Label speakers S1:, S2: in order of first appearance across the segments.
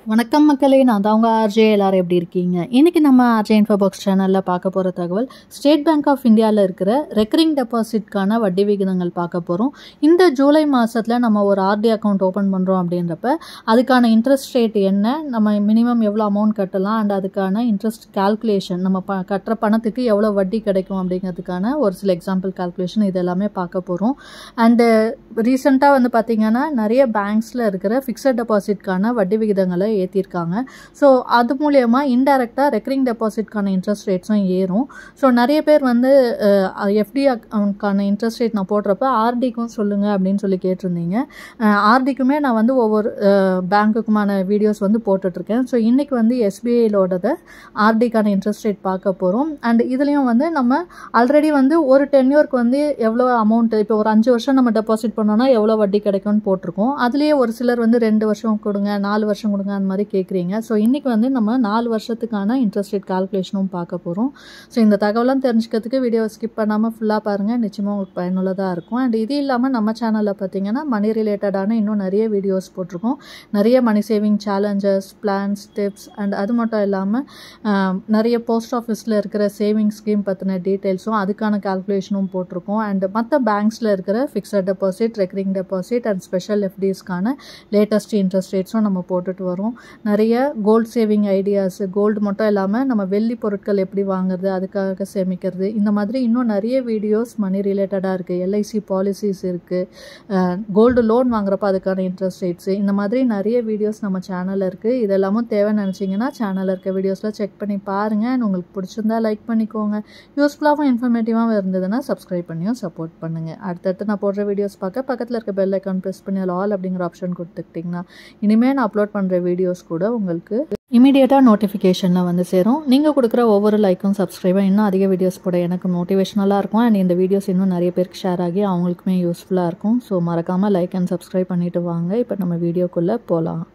S1: வணக்கம் மக்களே நான் தான் உங்கள் ஆர்ஜே எல்லாரும் எப்படி இருக்கீங்க இன்றைக்கி நம்ம ஆர்ஜே இன்ஃபோபாக்ஸ் சேனலில் பார்க்க போகிற தகவல் ஸ்டேட் பேங்க் ஆஃப் இந்தியாவில் இருக்கிற ரெக்கரிங் டெபாசிட்கான வட்டி விகிதங்கள் பார்க்க போகிறோம் இந்த ஜூலை மாதத்தில் நம்ம ஒரு ஆர்டி அக்கௌண்ட் ஓப்பன் பண்ணுறோம் அப்படின்றப்ப அதுக்கான இன்ட்ரெஸ்ட் ரேட் என்ன நம்ம மினிமம் எவ்வளோ அமௌண்ட் கட்டலாம் அண்ட் அதுக்கான இன்ட்ரெஸ்ட் கால்குலேஷன் நம்ம ப கட்டுற பணத்துக்கு எவ்வளோ வட்டி கிடைக்கும் அப்படிங்கிறதுக்கான ஒரு சில எக்ஸாம்பிள் கால்குலேஷன் இது எல்லாமே பார்க்க போகிறோம் அண்டு ரீசெண்டாக வந்து பார்த்திங்கன்னா நிறைய பேங்க்ஸில் இருக்கிற ஃபிக்ஸட் டெபாசிட்கான வட்டி விகிதங்களை ஏற்றிருக்காங்க ஸோ அது மூலயமா இன்டெரக்டாக ரெக்கரிங் டெபாசிட்கான இன்ட்ரெஸ்ட் ரேட்ஸும் ஏறும் ஸோ நிறைய பேர் வந்து எஃப்டி அக்கௌண்ட்கான இன்ட்ரெஸ்ட் ரேட் நான் போடுறப்ப ஆர்டிக்கும் சொல்லுங்கள் அப்படின்னு சொல்லி கேட்டிருந்தீங்க ஆர்டிக்குமே நான் வந்து ஒவ்வொரு பேங்க்குக்குமான வீடியோஸ் வந்து போட்டுட்ருக்கேன் ஸோ இன்றைக்கி வந்து எஸ்பிஐலோடத ஆர்டிக்கான இன்ட்ரெஸ்ட் ரேட் பார்க்க போகிறோம் அண்ட் இதுலேயும் வந்து நம்ம ஆல்ரெடி வந்து ஒரு டென்யூருக்கு வந்து எவ்வளோ அமௌண்ட் இப்போ ஒரு அஞ்சு வருஷம் நம்ம டெபாசிட் பண்ணோன்னா எவ்வளோ வட்டி கிடைக்கும்னு போட்டிருக்கோம் அதுலேயே ஒரு சிலர் வந்து ரெண்டு வருஷம் கொடுங்க நாலு வருஷம் கொடுங்க அந்த மாதிரி கேட்குறீங்க ஸோ இன்றைக்கி வந்து நம்ம நாலு வருஷத்துக்கான இன்ட்ரெஸ்ட் ரேட் கால்குலேஷனும் பார்க்க போகிறோம் ஸோ இந்த தகவலாம் தெரிஞ்சுக்கிறதுக்கு வீடியோ ஸ்கிப் பண்ணாமல் ஃபுல்லாக பாருங்கள் நிச்சயமாக உங்களுக்கு பயனுள்ளதாக இருக்கும் அண்ட் இது இல்லாமல் நம்ம சேனலில் பார்த்தீங்கன்னா மணி ரிலேட்டடான இன்னும் நிறைய வீடியோஸ் போட்டிருக்கோம் நிறைய money saving challenges plans tips and அது மட்டும் இல்லாமல் நிறைய போஸ்ட் ஆஃபீஸில் இருக்கிற சேவிங் ஸ்கீம் பற்றின டீட்டெயில்ஸும் அதுக்கான கால்குலேஷனும் போட்டிருக்கோம் அண்ட் மற்ற பேங்க்ஸில் இருக்கிற fixed deposit recurring deposit and special எஃப்டிஸ்க்கான லேட்டஸ்ட் இன்ட்ரெஸ்ட் ரேட்ஸும் நம்ம போட்டுட்டு வரோம் நிறைய கோல்டு சேவிங் ஐடியாஸ் கோல்டு மட்டும் இல்லாமல் நம்ம வெள்ளி பொருட்கள் எப்படி வாங்குறது அதுக்காக சேமிக்கிறது இந்த மாதிரி இன்னும் நிறைய வீடியோஸ் மணி ரிலேட்டடாக இருக்குது எல்ஐசி பாலிசிஸ் இருக்குது கோல்டு லோன் வாங்குறப்ப அதுக்கான இன்ட்ரெஸ்ட் ரேட்ஸு இந்த மாதிரி நிறைய வீடியோஸ் நம்ம சேனலில் இருக்குது இதெல்லாமும் தேவைன்னு நினச்சிங்கன்னா சேனலில் இருக்க வீடியோஸில் செக் பண்ணி பாருங்கள் அண்ட் உங்களுக்கு பிடிச்சிருந்தா லைக் பண்ணிக்கோங்க யூஸ்ஃபுல்லாகவும் இன்ஃபர்மேட்டிவாகவும் இருந்ததுன்னா சப்ஸ்கிரைப் பண்ணியும் சப்போர்ட் பண்ணுங்கள் அடுத்தடுத்து நான் போடுற வீடியோஸ் பார்க்க பக்கத்தில் இருக்க பெல் ஐக்கான் ப்ரெஸ் பண்ணி அதில் ஆல் அப்படிங்கிற ஆப்ஷன் கொடுத்துக்கிட்டிங்கன்னா இனிமேல் நான் அப்லோட் பண்ணுற வீடியோஸ் கூட உங்களுக்கு இமீடியட்டாக நோட்டிஃபிகேஷனில் வந்து சேரும் நீங்கள் கொடுக்குற ஒவ்வொரு லைக்கும் சப்ஸ்கிரைபும் இன்னும் அதிக வீடியோஸ் போட எனக்கு மோட்டிவேஷனலாக இருக்கும் அண்ட் இந்த வீடியோஸ் இன்னும் நிறைய பேருக்கு ஷேர் ஆகி அவங்களுக்குமே யூஸ்ஃபுல்லாக இருக்கும் ஸோ மறக்காமல் லைக் அண்ட் சப்ஸ்கிரைப் பண்ணிவிட்டு வாங்க இப்போ நம்ம வீடியோக்குள்ளே போகலாம்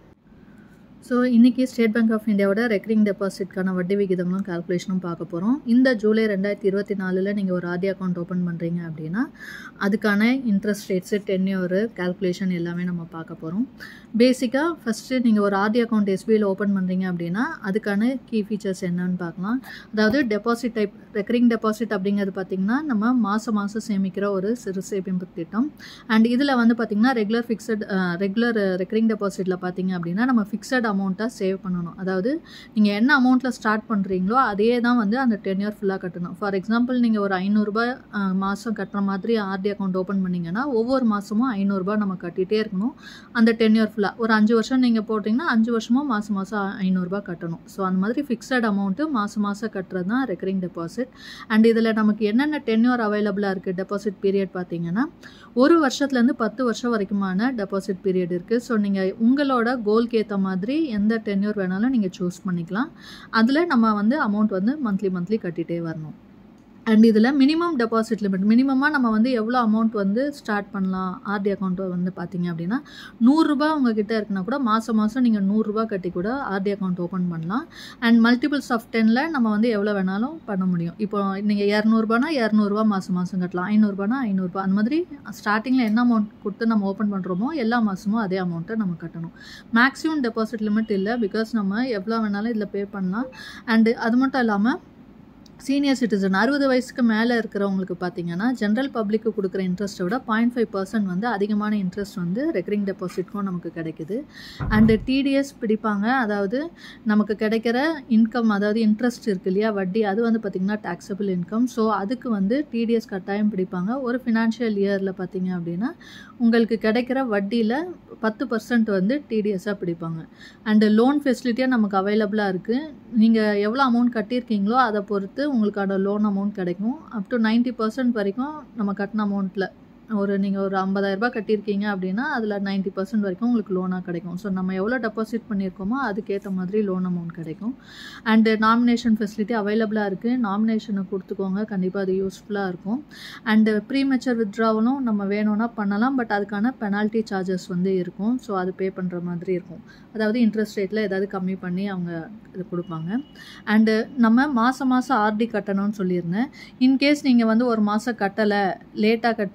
S1: ஸோ இன்றைக்கி ஸ்டேட் பேங்க் ஆஃப் இந்தியாவோட ரெக்கரிங் டெபாசிட்கான வட்டி விகிதங்களும் கால்குலேஷனும் பார்க்க போகிறோம் இந்த ஜூலை ரெண்டாயிரத்தி இருபத்தி நாலில் நீங்கள் ஒரு ஆர்டி அக்கௌண்ட் ஓப்பன் பண்ணுறீங்க அப்படின்னா அதுக்கான இன்ட்ரெஸ்ட் ரேட்ஸு டென்யூரு கால்குலேஷன் எல்லாமே நம்ம பார்க்க போகிறோம் பேசிக்காக ஃபஸ்ட்டு நீங்கள் ஒரு ஆர்டி அக்கௌண்ட் எஸ்பிஐயில் ஓப்பன் பண்ணுறீங்க அப்படின்னா அதுக்கான கீ ஃபீச்சர்ஸ் என்னன்னு பார்க்கலாம் அதாவது டெபாசிட் டைப் ரெக்கரிங் டெபாசிட் அப்படிங்கிறது பார்த்திங்கன்னா நம்ம மாதம் மாதம் சேமிக்கிற ஒரு சிறு சேமிப்பு திட்டம் அண்ட் இதில் வந்து பார்த்திங்கன்னா ரெகுலர் ஃபிக்ஸட் ரெகுலர் ரெக்கரிங் டெபாசிட்டில் பார்த்தீங்க அப்படின்னா நம்ம ஃபிக்ஸட் அமௌண்ட்டாக சேவ் பண்ணணும் அதாவது நீங்கள் என்ன அமௌண்ட்டில் ஸ்டார்ட் பண்ணுறீங்களோ அதே தான் வந்து அந்த டென் இயர் ஃபுல்லாக கட்டணும் ஃபார் எக்ஸாம்பிள் நீங்கள் ஒரு ஐநூறுரூபா மாதம் கட்டுற மாதிரி ஆர்டி அக்கௌண்ட் ஓப்பன் பண்ணிங்கன்னா ஒவ்வொரு மாதமும் ஐநூறுரூபா நம்ம கட்டிகிட்டே இருக்கணும் அந்த டென் இயர் ஃபுல்லாக ஒரு அஞ்சு வருஷம் நீங்கள் போட்டிங்கன்னா அஞ்சு வருஷமும் மாதம் மாதம் ஐநூறுரூபா கட்டணும் ஸோ அந்த மாதிரி ஃபிக்ஸட் அமௌண்ட்டு மாதம் மாதம் கட்டுறது தான் ரெக்கரிங் டெபாசிட் அண்ட் இதில் நமக்கு என்னென்ன டென்யூர் அவைலபிளாக இருக்குது டெபாசிட் பீரியட் பார்த்தீங்கன்னா ஒரு வருஷத்துலேருந்து பத்து வருஷம் வரைக்குமான டெபாசிட் பீரியட் இருக்குது ஸோ நீங்கள் உங்களோட கோல்க்கு ஏற்ற மாதிரி எந்த டென்யூர் வேணாலும் நீங்கள் சூஸ் பண்ணிக்கலாம் அதில் நம்ம வந்து அமௌண்ட் வந்து மந்த்லி மந்த்லி கட்டிகிட்டே வரணும் அண்ட் இதில் மினிமம் டெபாசிட் லிமிட் மினிமமாக நம்ம வந்து எவ்வளோ அமௌண்ட் வந்து ஸ்டார்ட் பண்ணலாம் ஆர்டி அக்கௌண்ட்டை வந்து பார்த்தீங்க அப்படின்னா நூறுரூபா உங்ககிட்ட இருக்குன்னா கூட மாதம் மாதம் நீங்கள் நூறுரூபா கட்டி கூட ஆர்டி அக்கௌண்ட் ஓப்பன் பண்ணலாம் அண்ட் மல்டிபிள்ஸ் ஆஃப் டெனில் நம்ம வந்து எவ்வளோ வேணாலும் பண்ண முடியும் இப்போ நீங்கள் இரநூறுபானா இரநூறுபா மாதம் மாதம் கட்டலாம் ஐநூறுரூபானா ஐநூறுரூபா அந்த மாதிரி ஸ்டார்டிங்கில் என்ன அமௌண்ட் கொடுத்து நம்ம ஓப்பன் பண்ணுறோமோ எல்லா மாதமும் அதே அமௌண்ட்டை நம்ம கட்டணும் மேக்ஸிமம் டெபாசிட் லிமிட் இல்லை பிகாஸ் நம்ம எவ்வளோ வேணாலும் இதில் பே பண்ணலாம் அண்டு அது மட்டும் இல்லாமல் சீனியர் சிட்டிசன் அறுபது வயசுக்கு மேலே இருக்கிறவங்களுக்கு பார்த்தீங்கன்னா ஜென்ரல் பப்ளிக்கு கொடுக்குற இன்ட்ரெஸ்ட்டை விட பாயிண்ட் ஃபைவ் பர்சன்ட் வந்து அதிகமான இன்ட்ரெஸ்ட் வந்து ரெக்கரிங் டெபாசிட்க்கும் நமக்கு கிடைக்குது அண்டு டிடிஎஸ் பிடிப்பாங்க அதாவது நமக்கு கிடைக்கிற இன்கம் அதாவது இன்ட்ரெஸ்ட் இருக்கு இல்லையா வட்டி அது வந்து பார்த்திங்கன்னா டேக்ஸபிள் இன்கம் ஸோ அதுக்கு வந்து டிடிஎஸ் கட்டாயம் பிடிப்பாங்க ஒரு ஃபினான்ஷியல் இயரில் பார்த்தீங்க அப்படின்னா உங்களுக்கு கிடைக்கிற வட்டியில் பத்து பர்சன்ட் வந்து டிடிஎஸ்ஸாக பிடிப்பாங்க அண்டு லோன் ஃபெசிலிட்டியாக நமக்கு அவைலபிளாக இருக்குது நீங்கள் எவ்வளோ அமௌண்ட் கட்டியிருக்கீங்களோ அதை பொறுத்து உங்களுக்கான லோன் அமௌண்ட் கிடைக்கும் அப் டு நைன்ட்டி பர்சன்ட் வரைக்கும் நம்ம கட்டின அமௌண்ட்டில் ஒரு நீங்கள் ஒரு ஐம்பதாயிரரூபா கட்டியிருக்கீங்க அப்படின்னா அதில் நைன்ட்டி பர்சன்ட் வரைக்கும் உங்களுக்கு லோனாக கிடைக்கும் ஸோ நம்ம எவ்வளோ டெபாசிட் பண்ணியிருக்கோமோ அதுக்கேற்ற மாதிரி லோன் அமௌண்ட் கிடைக்கும் அண்டு நாமினேஷன் ஃபெசிலிட்டி அவைலபிளாக இருக்குது நாமினேஷனை கொடுத்துக்கோங்க கண்டிப்பாக அது யூஸ்ஃபுல்லாக இருக்கும் அண்டு ப்ரீமெச்சர் வித்ட்ராவலும் நம்ம வேணும்னா பண்ணலாம் பட் அதுக்கான பெனால்ட்டி சார்ஜஸ் வந்து இருக்கும் ஸோ அது பே பண்ணுற மாதிரி இருக்கும் அதாவது இன்ட்ரெஸ்ட் ரேட்டில் ஏதாவது கம்மி பண்ணி அவங்க இது கொடுப்பாங்க அண்டு நம்ம மாதம் மாதம் ஆர்டி கட்டணும்னு சொல்லியிருந்தேன் இன்கேஸ் நீங்கள் வந்து ஒரு மாதம் கட்டலை லேட்டாக கட்டுறீங்க அப்படி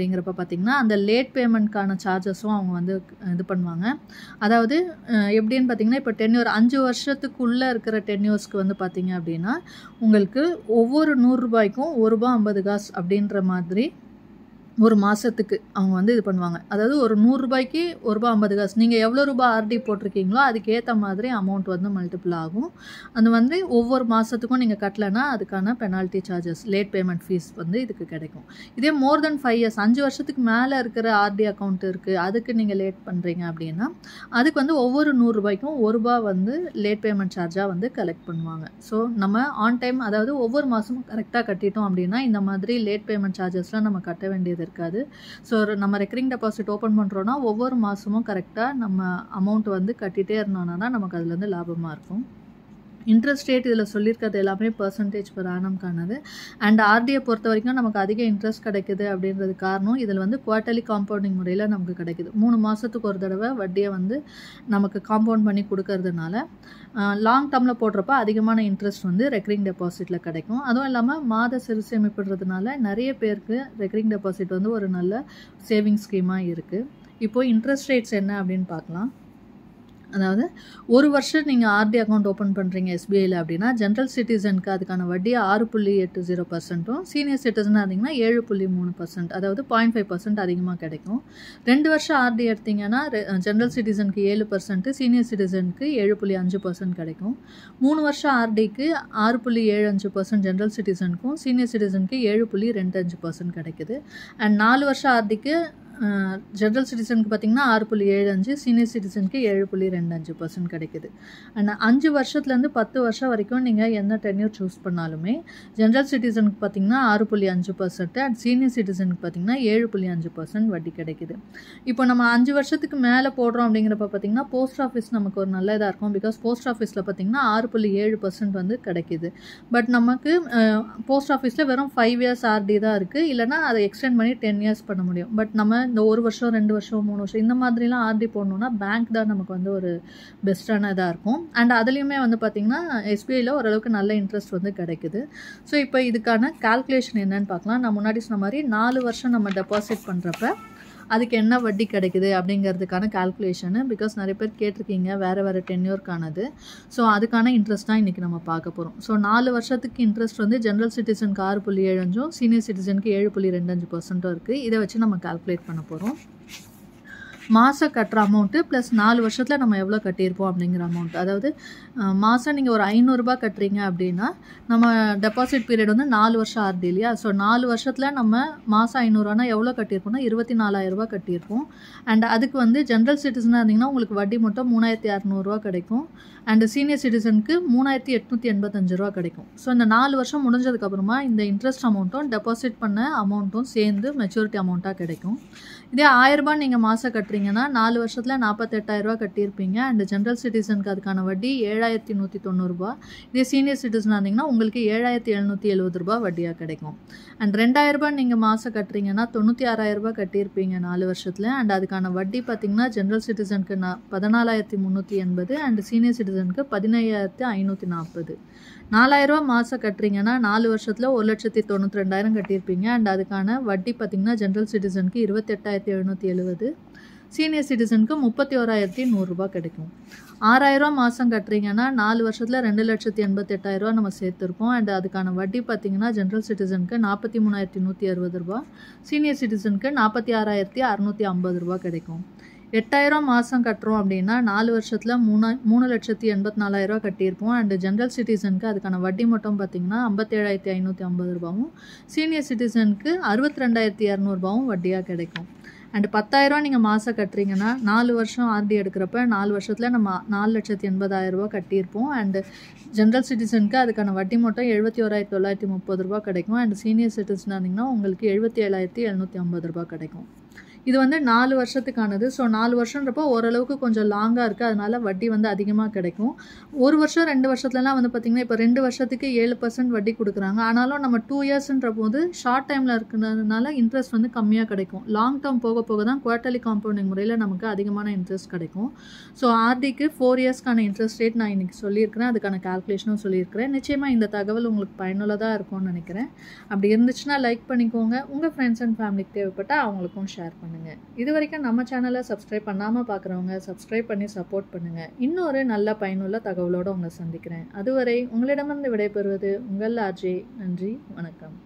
S1: அப்படிங்கிறப்ப பார்த்திங்கன்னா அந்த லேட் பேமெண்ட்கான சார்ஜஸும் அவங்க வந்து இது பண்ணுவாங்க அதாவது அஹ், எப்படின்னு பார்த்தீங்கன்னா இப்போ டென்யூர் அஞ்சு வருஷத்துக்குள்ளே இருக்கிற டென்யூர்ஸ்க்கு வந்து பார்த்தீங்க அப்படின்னா உங்களுக்கு ஒவ்வொரு நூறுரூபாய்க்கும் ஒரு ரூபா ஐம்பது காசு அப்படின்ற மாதிரி ஒரு மாதத்துக்கு அவங்க வந்து இது பண்ணுவாங்க அதாவது ஒரு நூறுரூபாய்க்கு ஒரு ரூபா ஐம்பது காசு நீங்கள் எவ்வளோ ரூபாய் ஆர்டி போட்டிருக்கீங்களோ அதுக்கேற்ற மாதிரி அமௌண்ட் வந்து மல்டிபிள் ஆகும் அது வந்து ஒவ்வொரு மாதத்துக்கும் நீங்கள் கட்டலைன்னா அதுக்கான penalty charges late payment fees வந்து இதுக்கு கிடைக்கும் இதே மோர் தென் ஃபைவ் இயர்ஸ் அஞ்சு வருஷத்துக்கு மேலே இருக்கிற ஆர்டி அக்கௌண்ட் இருக்குது அதுக்கு நீங்கள் லேட் பண்ணுறீங்க அப்படின்னா அதுக்கு வந்து ஒவ்வொரு நூறுரூபாய்க்கும் ஒரு ரூபா வந்து லேட் பேமெண்ட் சார்ஜாக வந்து கலெக்ட் பண்ணுவாங்க ஸோ நம்ம ஆன் டைம் அதாவது ஒவ்வொரு மாதமும் கரெக்டாக கட்டிட்டோம் அப்படின்னா இந்த மாதிரி லேட் பேமெண்ட் சார்ஜஸ்லாம் நம்ம கட்ட வேண்டியது இருக்காது ஸோ நம்ம ரெக்கரிங் டெபாசிட் ஓப்பன் பண்ணுறோன்னா ஒவ்வொரு மாதமும் கரெக்டாக நம்ம அமௌண்ட் வந்து கட்டிகிட்டே இருந்தோம்னா தான் நமக்கு அதுலேருந்து லாபமாக இருக்கும் இன்ட்ரெஸ்ட் ரேட் இதில் சொல்லியிருக்கிறது எல்லாமே பர்சன்டேஜ் per ஆனம்கானது அண்ட் ஆர்டியை பொறுத்த வரைக்கும் நமக்கு அதிக இன்ட்ரெஸ்ட் கிடைக்குது அப்படின்றது காரணம் இதில் வந்து குவார்ட்டர்லி காம்பவுண்டிங் முறையில் நமக்கு கிடைக்குது மூணு மாதத்துக்கு ஒரு தடவை வட்டியை வந்து நமக்கு காம்பவுண்ட் பண்ணி கொடுக்கறதுனால லாங் டேர்மில் போடுறப்ப அதிகமான இன்ட்ரெஸ்ட் வந்து ரெக்கரிங் டெபாசிட்டில் கிடைக்கும் அதுவும் இல்லாமல் மாத சிறு சேமிப்புன்றதுனால நிறைய பேருக்கு ரெக்கரிங் டெபாசிட் வந்து ஒரு நல்ல சேவிங் ஸ்கீமாக இருக்குது இப்போது இன்ட்ரெஸ்ட் ரேட்ஸ் என்ன அப்படின்னு பார்க்கலாம் அதாவது ஒரு வருஷம் நீங்கள் ஆர்டி அக்கௌண்ட் ஓப்பன் பண்ணுறீங்க எஸ்பிஐயில் அப்படின்னா ஜென்ரல் சிட்டிசனுக்கு அதுக்கான வட்டி ஆறு புள்ளி எட்டு ஜீரோ பர்சன்ட்டும் சீனியர் சிட்டிசனாக இருந்தீங்கன்னா ஏழு புள்ளி மூணு பர்சன்ட் அதாவது பாயிண்ட் ஃபைவ் பர்சன்ட் அதிகமாக கிடைக்கும் ரெண்டு வருஷம் ஆர்டி எடுத்தீங்கன்னா ஜென்ரல் சிட்டிசனுக்கு ஏழு பர்சன்ட் சீனியர் சிட்டிசனுக்கு ஏழு புள்ளி அஞ்சு பர்சன்ட் கிடைக்கும் மூணு வருஷம் ஆர்டிக்கு ஆறு புள்ளி ஏழு அஞ்சு பர்சன்ட் ஜென்ரல் சிட்டிசனுக்கும் சீனியர் சிட்டிசனுக்கு ஏழு புள்ளி ரெண்டு அஞ்சு பர்சன்ட் கிடைக்குது அண்ட் நாலு வருஷம் ஆர்டிக்கு ஜென்ரல் சிட்டிசனுக்கு பார்த்தீங்கன்னா ஆறு புள்ளி ஏழு அஞ்சு சீனியர் சிட்டிசனுக்கு ஏழு புள்ளி ரெண்டு அஞ்சு பர்சன்ட் கிடைக்குது அண்ட் அஞ்சு வருஷத்துலேருந்து பத்து வருஷம் வரைக்கும் நீங்கள் எந்த டென்யூர் சூஸ் பண்ணாலுமே ஜென்ரல் சிட்டிசனுக்கு பார்த்தீங்கன்னா ஆறு புள்ளி அஞ்சு பர்சன்ட் அண்ட் சீனியர் சிட்டிசனுக்கு பார்த்தீங்கன்னா ஏழு புள்ளி அஞ்சு பர்சன்ட் வட்டி கிடைக்குது இப்போ நம்ம அஞ்சு வருஷத்துக்கு மேலே போடுறோம் அப்படிங்கிறப்ப பார்த்தீங்கன்னா போஸ்ட் ஆஃபீஸ் நமக்கு ஒரு நல்ல இதாக இருக்கும் பிகாஸ் போஸ்ட் ஆஃபீஸில் பார்த்தீங்கன்னா ஆறு புள்ளி ஏழு பர்சன்ட் வந்து கிடைக்குது பட் நமக்கு போஸ்ட் ஆஃபீஸில் வெறும் ஃபைவ் இயர்ஸ் ஆர்டி தான் இருக்குது இல்லைனா அதை எக்ஸ்டெண்ட் பண்ணி டென் இயர்ஸ் பண்ண முடியும் பட் நம்ம இந்த ஒரு வருஷம் ரெண்டு வருஷம் மூணு வருஷம் இந்த மாதிரிலாம் ஆர்டி போடணுன்னா பேங்க் தான் நமக்கு வந்து ஒரு பெஸ்ட்டான இதாக இருக்கும் அண்ட் அதுலேயுமே வந்து பார்த்திங்கன்னா எஸ்பிஐயில் ஓரளவுக்கு நல்ல இன்ட்ரெஸ்ட் வந்து கிடைக்குது ஸோ இப்போ இதுக்கான கால்குலேஷன் என்னன்னு பார்க்கலாம் நான் முன்னாடி சொன்ன மாதிரி நாலு வருஷம் நம்ம டெபாசிட் பண்ணுறப்ப அதுக்கு என்ன வட்டி கிடைக்குது அப்படிங்கிறதுக்கான கால்குலேஷனு பிகாஸ் நிறைய பேர் கேட்டிருக்கீங்க வேறு வேறு டென்யூர்க்கானது ஸோ அதுக்கான இன்ட்ரெஸ்ட் தான் இன்றைக்கி நம்ம பார்க்க போகிறோம் ஸோ நாலு வருஷத்துக்கு இன்ட்ரெஸ்ட் வந்து ஜென்ரல் சிட்டிசனுக்கு ஆறு புள்ளி ஏழு அஞ்சும் சீனியர் சிட்டிசனுக்கு ஏழு புள்ளி ரெண்டு அஞ்சு பர்சன்ட்டும் இருக்குது இதை வச்சு நம்ம கால்குலேட் பண்ண போகிறோம் மாதம் கட்டுற அமௌண்ட்டு ப்ளஸ் நாலு வருஷத்தில் நம்ம எவ்வளோ கட்டியிருப்போம் அப்படிங்கிற அமௌண்ட் அதாவது அஹ், மாதம் நீங்கள் ஒரு ஐநூறுரூபா கட்டுறீங்க அப்படின்னா நம்ம டெபாசிட் பீரியட் வந்து நாலு வருஷம் ஆறுது இல்லையா ஸோ நாலு வருஷத்தில் நம்ம மாதம் ஐநூறுரூவானா எவ்வளோ கட்டியிருப்போம்னா இருபத்தி நாலாயிரரூபா கட்டியிருப்போம் அண்ட் அதுக்கு வந்து ஜென்ரல் சிட்டிசனாக இருந்தீங்கன்னா உங்களுக்கு வட்டி மட்டும் மூணாயிரத்தி அறநூறுவா கிடைக்கும் அண்ட் சீனியர் சிட்டிசனுக்கு மூணாயிரத்தி எட்நூற்றி எண்பத்தஞ்சு ரூபா கிடைக்கும் ஸோ இந்த நாலு வருஷம் முடிஞ்சதுக்கப்புறமா இந்த இன்ட்ரெஸ்ட் அமௌண்ட்டும் டெபாசிட் பண்ண அமௌண்ட்டும் சேர்ந்து மெச்சூரிட்டி அமௌண்ட்டாக கிடைக்கும் இதே ஆயிரரூபா நீங்கள் மாதம் கட்டுறீங்கன்னா நாலு வருஷத்தில் நாற்பத்தெட்டாயிரரூபா கட்டியிருப்பீங்க அண்ட் ஜென்ரல் சிட்டிசனுக்கு அதுக்கான வட்டி ஏழாயிரத்தி நூற்றி தொண்ணூறுபா இதே சீனியர் சிட்டிசனாக இருந்தீங்கன்னா உங்களுக்கு ஏழாயிரத்தி எழுநூற்றி எழுபது ரூபா வட்டியாக கிடைக்கும் அண்ட் ரெண்டாயிரரூபா நீங்கள் மாதம் கட்டுறீங்கன்னா தொண்ணூற்றி ஆறாயிரரூபா கட்டியிருப்பீங்க நாலு வருஷத்தில் அண்ட் அதுக்கான வட்டி பார்த்தீங்கன்னா ஜென்ரல் சிட்டிசனுக்கு நான் பதினாலாயிரத்தி முந்நூற்றி எண்பது அண்ட் சீனியர் சிட்டிசனுக்கு பதினையாயிரத்தி ஐநூற்றி நாற்பது நாலாயிரரூவா மாதம் கட்டுறீங்கன்னா நாலு வருஷத்தில் ஒரு லட்சத்தி தொண்ணூற்றி ரெண்டாயிரம் கட்டியிருப்பீங்க அண்ட் அதுக்கான வட்டி பார்த்தீங்கன்னா ஜென்ரல் சிட்டிசனுக்கு இருபத்தெட்டாயிரத்தி எழுநூற்றி எழுபது சீனியர் சிட்டிசனுக்கு முப்பத்தி ஓராயிரத்தி நூறுரூபா கிடைக்கும் ஆறாயிரரூவா மாதம் கட்டுறீங்கன்னா நாலு வருஷத்தில் ரெண்டு லட்சத்தி எண்பத்தெட்டாயிரரூவா நம்ம சேர்த்துருப்போம் அண்ட் அதுக்கான வட்டி பார்த்தீங்கன்னா ஜென்ரல் சிட்டிசனுக்கு நாற்பத்தி மூணாயிரத்தி நூற்றி அறுபது ரூபா சீனியர் சிட்டிசனுக்கு நாற்பத்தி ஆறாயிரத்தி அறநூற்றி ஐம்பது ரூபா கிடைக்கும் எட்டாயிரம் மாதம் கட்டுறோம் அப்படின்னா நாலு வருஷத்தில் மூணு மூணு லட்சத்தி எண்பத்தி நாலாயிரரூவா கட்டியிருப்போம் அண்ட் ஜென்ரல் சிட்டிசனுக்கு அதுக்கான வட்டி மட்டும் பார்த்தீங்கன்னா ஐம்பத்தேழாயிரத்தி ஐநூற்றி ஐம்பது ரூபாவும் சீனியர் சிட்டிசனுக்கு அறுபத்தி ரெண்டாயிரத்தி இரநூறுபாவும் வட்டியாக கிடைக்கும் அண்ட் பத்தாயிரரூவா நீங்கள் மாதம் கட்டுறீங்கன்னா நாலு வருஷம் ஆர்டி எடுக்கிறப்ப நாலு வருஷத்தில் நம்ம நாலு லட்சத்தி எண்பதாயிரரூபா கட்டியிருப்போம் அண்ட் ஜென்ரல் சிட்டிசனுக்கு அதுக்கான வட்டி மட்டும் எழுபத்தி ஓராயிரத்தி தொள்ளாயிரத்தி முப்பது ரூபா கிடைக்கும் அண்ட் சீனியர் சிட்டிசனாக இருந்தீங்கன்னா உங்களுக்கு எழுபத்தி ஏழாயிரத்தி எழுநூற்றி ஐம்பது ரூபா கிடைக்கும் இது வந்து நாலு வருஷத்துக்கானது ஸோ நாலு வருஷன்றப்போ ஓரளவுக்கு கொஞ்சம் லாங்காக இருக்குது அதனால வட்டி வந்து அதிகமாக கிடைக்கும் ஒரு வருஷம் ரெண்டு வருஷத்துலலாம் வந்து பார்த்திங்கன்னா இப்போ ரெண்டு வருஷத்துக்கு ஏழு பர்சன்ட் வட்டி கொடுக்குறாங்க ஆனாலும் நம்ம டூ இயர்ஸ்ன்ற போது ஷார்ட் டைமில் இருக்கிறதுனால இன்ட்ரெஸ்ட் வந்து கம்மியாக கிடைக்கும் லாங் டேர்ம் போக போக தான் குவார்ட்டர்லி காம்பவுண்டிங் முறையில் நமக்கு அதிகமான இன்ட்ரெஸ்ட் கிடைக்கும் ஸோ ஆர்டிக்கு ஃபோர் இயர்ஸ்க்கான இன்ட்ரெஸ்ட் ரேட் நான் இன்றைக்கி சொல்லியிருக்கிறேன் அதுக்கான கால்குலேஷனும் சொல்லியிருக்கிறேன் நிச்சயமாக இந்த தகவல் உங்களுக்கு பயனுள்ளதாக இருக்கும்னு நினைக்கிறேன் அப்படி இருந்துச்சுன்னா லைக் பண்ணிக்கோங்க உங்கள் ஃப்ரெண்ட்ஸ் அண்ட் ஃபேமிலிக்கு தேவைப்பட்டால் அவங்களுக்கும் ஷேர் பண்ணுங்கள் இது வரைக்கும் நம்ம சேனலை சப்ஸ்கிரைப் பண்ணாமல் பார்க்குறவங்க சப்ஸ்கிரைப் பண்ணி சப்போர்ட் பண்ணுங்கள் இன்னொரு நல்ல பயனுள்ள தகவலோடு உங்களை சந்திக்கிறேன் அதுவரை உங்களிடமிருந்து விடைபெறுவது உங்கள் ஆர்ஜே நன்றி வணக்கம்